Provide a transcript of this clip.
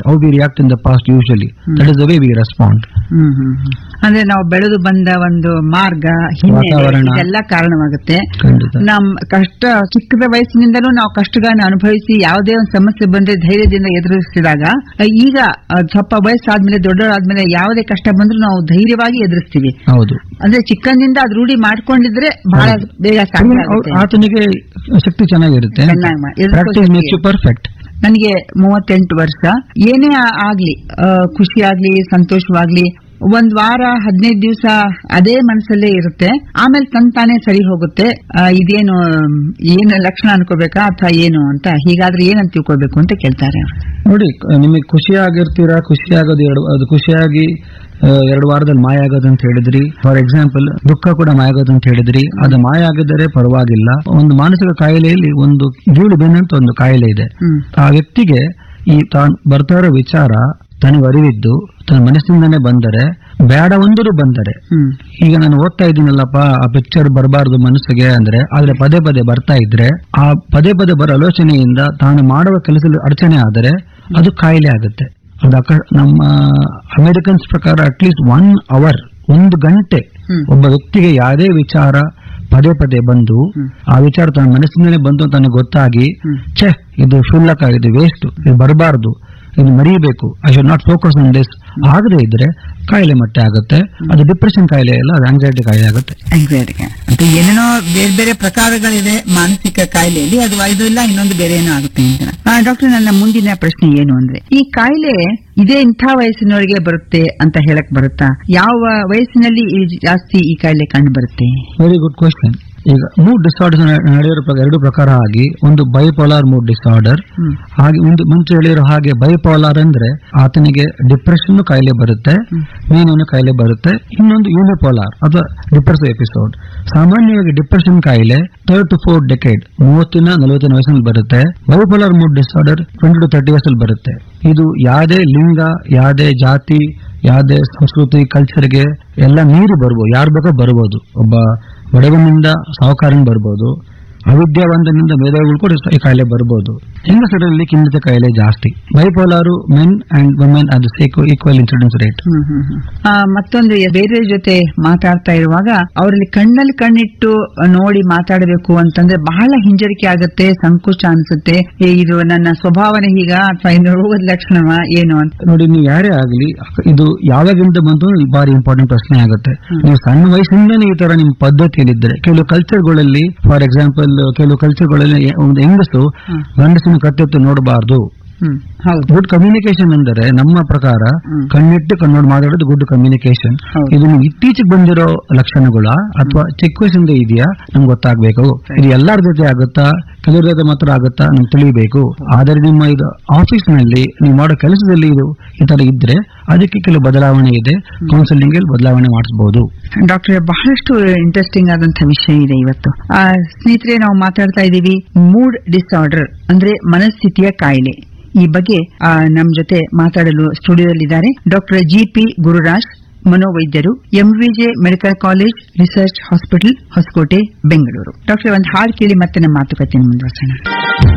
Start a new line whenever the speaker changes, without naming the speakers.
How we react in the past usually that is the way we respond
hmm hmm hmm. ಅಂದ್ರೆ ನಾವು ಬೆಳೆದು ಬಂದ ಒಂದು ಮಾರ್ಗ ಹಿನ್ನೆಲೆ
ವಾತಾವರಣ.
ಇದೆಲ್ಲ ಕಾರಣವಾಗುತ್ತೆ
ಖಂಡಿತ
ನಮ್ ಕಷ್ಟ ಚಿಕ್ಕದ ವಯಸ್ಸಿನಿಂದಲೂ ನಾವು ಕಷ್ಟಗಳನ್ನ ಅನುಭವಿಸಿ ಯಾವುದೇ ಒಂದು ಸಮಸ್ಯೆ ಬಂದ್ರೆ ಧೈರ್ಯದಿಂದ ಎದುರಿಸಿದಾಗ ಅಹ್, ಈಗ ಅಹ್, ಸ್ವಲ್ಪ ವಯಸ್ಸಾದ್ಮೇಲೆ ದೊಡ್ಡವರಾದ್ಮೇಲೆ ಯಾವುದೇ ಕಷ್ಟ ಬಂದ್ರೂ ನಾವು ಧೈರ್ಯವಾಗಿ ಎದುರಿಸ್ತೀವಿ
ಹೌದು
ಅಂದ್ರೆ ಚಿಕ್ಕಂದಿಂದ ಅದು ರೂಢಿ ಮಾಡ್ಕೊಂಡಿದ್ರೆ ಬಹಳ
ಹೌದು.
ಬೇಗ ಸಾಧ್ಯ ಆಗುತ್ತೆ.
ಆತನಿಗೆ ಶಕ್ತಿ ಚೆನ್ನಾಗಿರುತ್ತೆ
ಚೆನ್ನಾಗಿ ಮಾ- ಎದುರಿಸೋ
ಪ್ರಾಕ್ಟೀಸ್
ಶಕ್ತಿ.
ಮೇಕ್ಸ್ ಯು ಪರ್ಫೆಕ್ಟ್
ನನಗೆ ಮೂವತ್ತೆಂಟು ವರ್ಷ ಏನೇ ಆ- ಆಗ್ಲಿ ಆ, ಖುಷಿ ಆಗ್ಲಿ ಸಂತೋಷವಾಗ್ಲಿ ಒಂದ್ ವಾರ ಹದಿನೈದು ದಿವಸ ಅದೇ ಮನಸ್ಸಲ್ಲೇ ಇರುತ್ತೆ ಆಮೇಲೆ ತನ್ ತಾನೇ ಸರಿ ಹೋಗುತ್ತೆ ಆ, ಇದೇನು ಮ್, ಏನು ಲಕ್ಷಣ ಅನ್ಕೋಬೇಕಾ ಅಥವಾ ಏನು ಅಂತ ಹೀಗಾದ್ರೆ ಏನಂತ ತಿಳ್ಕೊಬೇಕು ಅಂತ ಕೇಳ್ತಾರೆ ಅವ್ರು.
ನೋಡಿ ಕ- ನಿಮಗೆ ಖುಷಿಯಾಗಿರ್ತೀರಾ ಖುಷಿಯಾಗೋದು ಎರಡು ಅದು ಖುಷಿಯಾಗಿ ಆ, ಎರಡು ವಾರದಲ್ಲಿ ಮಾಯ ಆಗೋದು ಅಂತ ಹೇಳಿದ್ರಿ ಫಾರ್ ಎಕ್ಸಾಂಪಲ್ ದುಃಖ ಕೂಡ ಮಾಯ ಆಗೋದು ಅಂತ ಹೇಳಿದ್ರಿ ಅದು ಮಾಯ ಆಗಿದ್ದರೆ ಪರವಾಗಿಲ್ಲ ಒಂದು ಮಾನಸಿಕ ಕಾಯಿಲೆಯಲ್ಲಿ ಒಂದು ಗೀಳು ಬೆನ್ನಂತ ಒಂದು ಕಾಯಿಲೆ ಇದೆ
ಹ್ಮ್
ಆ ವ್ಯಕ್ತಿಗೆ ಈ ತಾನು ಬರ್ತಾ ಇರೋ ವಿಚಾರ ತನಗೆ ಅರಿವಿದ್ದು ತನ್ನ ಮನಸ್ಸಿಂದನೇ ಬಂದರೆ ಬೇಡ ಒಂದರೂ ಬಂದರೆ
ಹ್ಮ್
ಈಗ ನಾನು ಓದ್ತಾ ಇದ್ದೀನಲ್ಲಪ್ಪ ಆ ಪಿಕ್ಚರ್ ಬರಬಾರ್ದು ಮನಸ್ಸಿಗೆ ಅಂದ್ರೆ ಆದ್ರೆ ಪದೇ ಪದೇ ಬರ್ತಾ ಇದ್ರೆ ಆ ಪದೇ ಪದೇ ಬರೋ ಆಲೋಚನೆಯಿಂದ ತಾನು ಮಾಡುವ ಕೆಲಸದಲ್ಲಿ ಅಡಚಣೆ ಆದರೆ ಅದು ಕಾಯಿಲೆ ಆಗುತ್ತೆ ಅದು ಅಕ- ನಮ್ಮ ಅಮೆರಿಕನ್ಸ್ ಪ್ರಕಾರ ಅಟ್ಲೀಸ್ಟ್ ಒನ್ ಅವರ್ ಒಂದು ಗಂಟೆ
ಹ್ಮ್.
ಒಬ್ಬ ವ್ಯಕ್ತಿಗೆ ಯಾವುದೇ ವಿಚಾರ ಪದೇ ಪದೇ ಬಂದು
ಹ್ಮ್.
ಆ ವಿಚಾರ ತನ್ನ ಮನಸ್ಸಿನಲ್ಲೇ ಬಂದು ಅಂತ ತನಗೆ ಗೊತ್ತಾಗಿ
ಹ್ಮ್.
ಛೇ ಇದು ಕ್ಷುಲ್ಲಕ ಇದು ವೇಸ್ಟ್ ಇದು ಬರಬಾರ್ದು ಇದು ಮರೆಯಬೇಕು I should not focus on this ಆಗದೆ ಇದ್ರೆ ಕಾಯಿಲೆ ಮತ್ತೆ ಆಗುತ್ತೆ ಅದು ಡಿಪ್ರೆಷನ್ ಕಾಯಿಲೆ ಅಲ್ಲ ಅದು ಆಂಗ್ಸೈಟಿ ಕಾಯಿಲೆ ಆಗುತ್ತೆ
ಅಂಗ್ಸೈಟಿಗೆ ಅಂತ ಏನೇನೋ ಬೇರೆ ಬೇರೆ ಪ್ರಕಾರಗಳಿದೆ ಮಾನಸಿಕ ಕಾಯಿಲೆಯಲ್ಲಿ ಅದು ಇದು ಇಲ್ಲ ಇನ್ನೊಂದು ಬೇರೆ ಏನೋ ಆಗುತ್ತೆ ಅಂತ ಡಾಕ್ಟರ್ ನನ್ನ ಮುಂದಿನ ಪ್ರಶ್ನೆ ಏನು ಅಂದ್ರೆ ಈ ಕಾಯಿಲೆ ಇದೇ ಇಂಥ ವಯಸ್ಸಿನವರಿಗೆ ಬರುತ್ತೆ ಅಂತ ಹೇಳಕ್ ಬರುತ್ತಾ ಯಾವ ವಯಸ್ಸಿನಲ್ಲಿ ಈ ಜಾಸ್ತಿ ಈ ಕಾಯಿಲೆ ಕಂಡು ಬರುತ್ತೆ
ವೆರಿ ಗುಡ್ ಕ್ವಶನ್ ಈಗ ಮೂಡ್ ಡಿಸಾರ್ಡರ್ ನಡೆದಿರೋ ಪ್ರ- ಎರಡು ಪ್ರಕಾರ ಆಗಿ ಒಂದು ಬೈಪೋಲಾರ್ ಮೂಡ್ ಡಿಸಾರ್ಡರ್
ಹ್ಮ್.
ಹಾಗೆ ಒಂದು ಮುಂಚೆ ಹೇಳಿರೋ ಹಾಗೆ ಬೈಪೋಲಾರ್ ಅಂದ್ರೆ ಆತನಿಗೆ ಡಿಪ್ರೆಷನ್ ಕಾಯಿಲೆ ಬರುತ್ತೆ
ಹ್ಮ್.
ಮೇನೇನು ಕಾಯಿಲೆ ಬರುತ್ತೆ ಇನ್ನೊಂದು ಯೂನಿಪೋಲಾರ್ ಅಥವಾ ಡಿಪ್ರೆಸಿವ್ ಎಪಿಸೋಡ್ ಸಾಮಾನ್ಯವಾಗಿ ಡಿಪ್ರೆಷನ್ ಕಾಯಿಲೆ ಥರ್ಡ್ ಟು ಫೋರ್ ಡೆಕೆಡ್ ಮೂವತ್ತಿನ ನಲವತ್ತಿನ ವಯಸ್ಸಿನಲ್ಲಿ ಬರುತ್ತೆ bipolar mood disorder twenty to thirty ವಯಸ್ಸಲ್ಲಿ ಬರುತ್ತೆ ಇದು ಯಾವುದೇ ಲಿಂಗ ಯಾವುದೇ ಜಾತಿ ಯಾವುದೇ ಸಂಸ್ಕೃತಿ ಕಲ್ಚರ್ಗೆ ಎಲ್ಲ ಮೀರಿ ಬರ್ಬೋದು ಯಾರು ಬೇಕೋ ಬರ್ಬೋದು ಒಬ್ಬ ಬಡವನಿಂದ ಸಾಹುಕಾರನ್ ಬರ್ಬೋದು ಅವಿದ್ಯಾವಂತನಿಂದ ಮೇಧಾವಿಗಳು ಕೂಡ ಈ ಕಾಯಿಲೆ ಬರ್ಬೋದು ಹೆಂಗಸರಲ್ಲಿ ಖಿನ್ನತೆ ಕಾಯಿಲೆ ಜಾಸ್ತಿ ಬೈಪೋಲಾರು ಮೆನ್ ಅಂಡ್ ವುಮೆನ್ ಅದು equal incidence rate
hmm hmm hmm. ಆ, ಮತ್ತೊಂದು ಬೇರೆ ಜೊತೆ ಮಾತಾಡ್ತಾ ಇರುವಾಗ ಅವರಲ್ಲಿ ಕಣ್ಣಲ್ಲಿ ಕಣ್ಣಿಟ್ಟು ನೋಡಿ ಮಾತಾಡಬೇಕು ಅಂತಂದ್ರೆ ಬಹಳ ಹಿಂಜರಿಕೆ ಆಗುತ್ತೆ ಸಂಕೋಚ ಅನ್ಸುತ್ತೆ ಏ, ಇದು ನನ್ನ ಸ್ವಭಾವನೆ ಹೀಗ ಅಥವಾ ಇನ್ನು ರೋಗದ ಲಕ್ಷಣವ ಏನು ಅಂತ
ನೋಡಿ ನೀವು ಯಾರೇ ಆಗಲಿ ಇದು ಯಾವಾಗಿಂದ ಬಂತು ಇದು ಬಾರಿ ಇಂಪಾರ್ಟೆಂಟ್ ಪ್ರಶ್ನೆ ಆಗುತ್ತೆ ನೀವು ಸಣ್ಣ ವಯಸ್ಸಿಂದನೇ ಈ ತರ ನಿಮ್ಮ ಪದ್ಧತಿಯಲ್ಲಿದ್ದರೆ ಕೆಲವು ಕಲ್ಚರ್ಗಳಲ್ಲಿ ಫಾರ್ ಎಕ್ಸಾಂಪಲ್ ಕೆಲವು ಕಲ್ಚರ್ಗಳಲ್ಲಿ ಒಂದು ಹೆಂಗಸು
ಹ್ಮ್.
ಗಂಡಸಿನ ಕತ್ತೆತ್ತು ನೋಡಬಾರ್ದು
ಹ್ಮ್ ಹೌದು
ಗುಡ್ ಕಮ್ಯುನಿಕೇಶನ್ ಅಂದರೆ ನಮ್ಮ ಪ್ರಕಾರ
ಹ್ಮ್.
ಕಣ್ಣಿಟ್ಟು ಕಣ್ಣೋಡ್ ಮಾತಾಡೋದು ಗುಡ್ ಕಮ್ಯುನಿಕೇಶನ್
ಹೌದು.
ಇದು ನೀವು ಇತ್ತೀಚೆಗೆ ಬಂದಿರೋ ಲಕ್ಷಣಗಳ ಅಥವಾ ಚಿಕ್ಕ ವಯಸ್ಸಿಂದ ಇದೆಯಾ ನಮ್ಗೆ ಗೊತ್ತಾಗ್ಬೇಕು ಇದು ಎಲ್ಲರ ಜೊತೆ ಆಗುತ್ತಾ ಕೆಲವ್ರ ಜೊತೆ ಮಾತ್ರ ಆಗುತ್ತಾ ನಮ್ಗೆ ತಿಳಿಬೇಕು ಆದರೆ ನಿಮ್ಮ ಇದು ಆಫೀಸ್ ನಲ್ಲಿ ನೀವು ಮಾಡೋ ಕೆಲಸದಲ್ಲಿ ಇದು ಈ ತರ ಇದ್ರೆ ಅದಕ್ಕೆ ಕೆಲವು ಬದಲಾವಣೆ ಇದೆ ಕೌನ್ಸಿಲಿಂಗ್ ಅಲ್ಲಿ ಬದಲಾವಣೆ ಮಾಡಿಸಬಹುದು
ಡಾಕ್ಟರ್ ಬಹಳಷ್ಟು ಇಂಟ್ರೆಸ್ಟಿಂಗ್ ಆದಂತಹ ವಿಷಯ ಇದೆ ಇವತ್ತು ಆ, ಸ್ನೇಹಿತರೆ ನಾವು ಮಾತಾಡ್ತಾ ಇದ್ದೀವಿ ಮೂಡ್ ಡಿಸಾರ್ಡರ್ ಅಂದ್ರೆ ಮನಸ್ಥಿತಿಯ ಕಾಯಿಲೆ ಈ ಬಗ್ಗೆ ಆ, ನಮ್ ಜೊತೆ ಮಾತಾಡಲು ಸ್ಟುಡಿಯೋದಲ್ಲಿದ್ದಾರೆ ಡಾಕ್ಟರ್ ಜಿ ಪಿ ಗುರುರಾಜ್ ಮನೋವೈದ್ಯರು MVJ medical college research hospital Hosakote Bengaluru doctor ಒಂದು ಹಾಡು ಕೇಳಿ ಮತ್ತೆ ನಮ್ಮ ಮಾತುಕತೆ ಮುಂದುವರ್ಸೋಣ